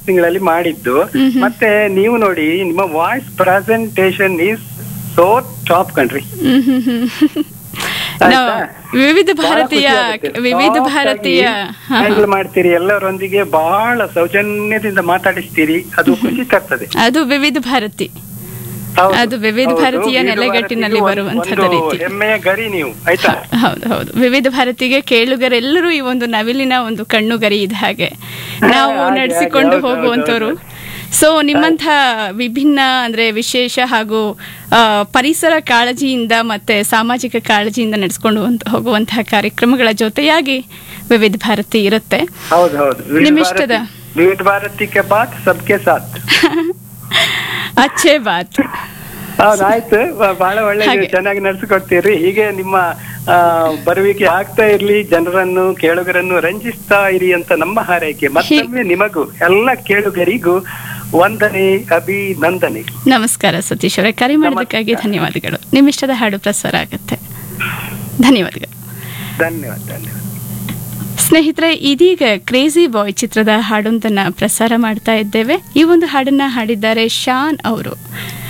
ತಿಂಗಳಲ್ಲಿ ಮಾಡಿದ್ದು ಮತ್ತೆ ನೀವು ನೋಡಿ ನಿಮ್ಮ voice presentation is so top country hmm hmm hmm ನಾವು ವಿವಿಧ ಭಾರತೀಯ ವಿವಿಧ ಭಾರತೀಯ ಹಾ, ಹ್ಯಾಂಡಲ್ ಮಾಡ್ತೀರಿ ಎಲ್ಲರೊಂದಿಗೆ ಬಹಳ ಸೌಜನ್ಯದಿಂದ ಮಾತಾಡಿಸ್ತೀರಿ ಅದು ಖುಷಿ ತರ್ತದೆ ಅದು ವಿವಿಧ ಭಾರತಿ ಹೌದು, ಅದು ವಿವಿಧ ಹೌದು. ಭಾರತೀಯ ವಿವಿಧ ನೆಲೆಗಟ್ಟಿನಲ್ಲಿ ಭಾರತಿಗೆ ಬರುವಂಥದ್ದು ಒಂದು ರೀತಿ. ಹೆಮ್ಮೆಯ ಗರಿ ನೀವು ಆಯ್ತಾ ಹೌದು ಹೌದು ವಿವಿಧ ಭಾರತಿಗೆ ಕೇಳುಗರೆಲ್ಲರೂ ಈ ಒಂದು ನವಿಲಿನ ಒಂದು ಕಣ್ಣುಗರಿ ಇದ್ದ ಹಾಗೆ ನಾವು ಹಾಗೆ, ನಡೆಸಿಕೊಂಡು ಹೌದು, ಹೌದು, ಹೋಗುವಂತವರು ಸೊ ನಿಮ್ಮಂಥ ವಿಭಿನ್ನ ಅಂದ್ರೆ ವಿಶೇಷ ಹಾಗೂ ಆ, ಪರಿಸರ ಕಾಳಜಿಯಿಂದ ಮತ್ತೆ ಸಾಮಾಜಿಕ ಕಾಳಜಿಯಿಂದ ನಡೆಸ್ಕೊಂಡು ಹೋಗುವಂತ- ಹೋಗುವಂತಹ ಕಾರ್ಯಕ್ರಮಗಳ ಜೊತೆಯಾಗಿ ವಿವಿಧ ಭಾರತಿ ಇರುತ್ತೆ ಹೌದು ಹೌದು ವಿವಿಧ ನಿಮ್ಮಿಷ್ಟದ? ಭಾರತಿ- ವಿವಿಧ ಭಾರತಿ ಕೆ ಬಾತ್ ಸಬ್ಕೆ ಸಾಥ್ ಅಚ್ಚೇ ಬಾತ್ ಹೌದು ಆಯ್ತು ಬ- ಬಹಳ ಒಳ್ಳೆ ಹಾಗೆ. ಚೆನ್ನಾಗಿ ನಡೆಸಿಕೊಡ್ತೀರಿ ಹೀಗೆ ನಿಮ್ಮ ಆ, ಬರುವಿಕೆ ಆಗ್ತಾ ಇರ್ಲಿ ಜನರನ್ನು ಕೇಳುಗರನ್ನು ರಂಜಿಸ್ತಾ ಇರಿ ಅಂತ ನಮ್ಮ ಹಾರೈಕೆ ಮತ್ತೊಮ್ಮೆ ನಿಮಗೂ ಎಲ್ಲ ಕೇಳುಗರಿಗೂ ವಂದನೆ ಅಭಿನಂದನೆ ನಮಸ್ಕಾರ ಸತೀಶ್ ಅವರೇ ಕರೆ ಮಾಡೋದಕ್ಕಾಗಿ ಧನ್ಯವಾದಗಳು ನಿಮ್ಮಿಷ್ಟದ ಹಾಡು ಪ್ರಸಾರ ಆಗುತ್ತೆ ಧನ್ಯವಾದಗಳು ಧನ್ಯವಾದ ಧನ್ಯವಾದ ಸ್ನೇಹಿತರೆ ಇದೀಗ ಕ್ರೇಜಿ ಬಾಯ್ ಚಿತ್ರದ ಹಾಡೊಂದನ್ನ ಪ್ರಸಾರ ಮಾಡ್ತಾ ಇದ್ದೇವೆ ಈ ಒಂದು ಹಾಡನ್ನ ಹಾಡಿದ್ದಾರೆ ಶಾನ್ ಅವರು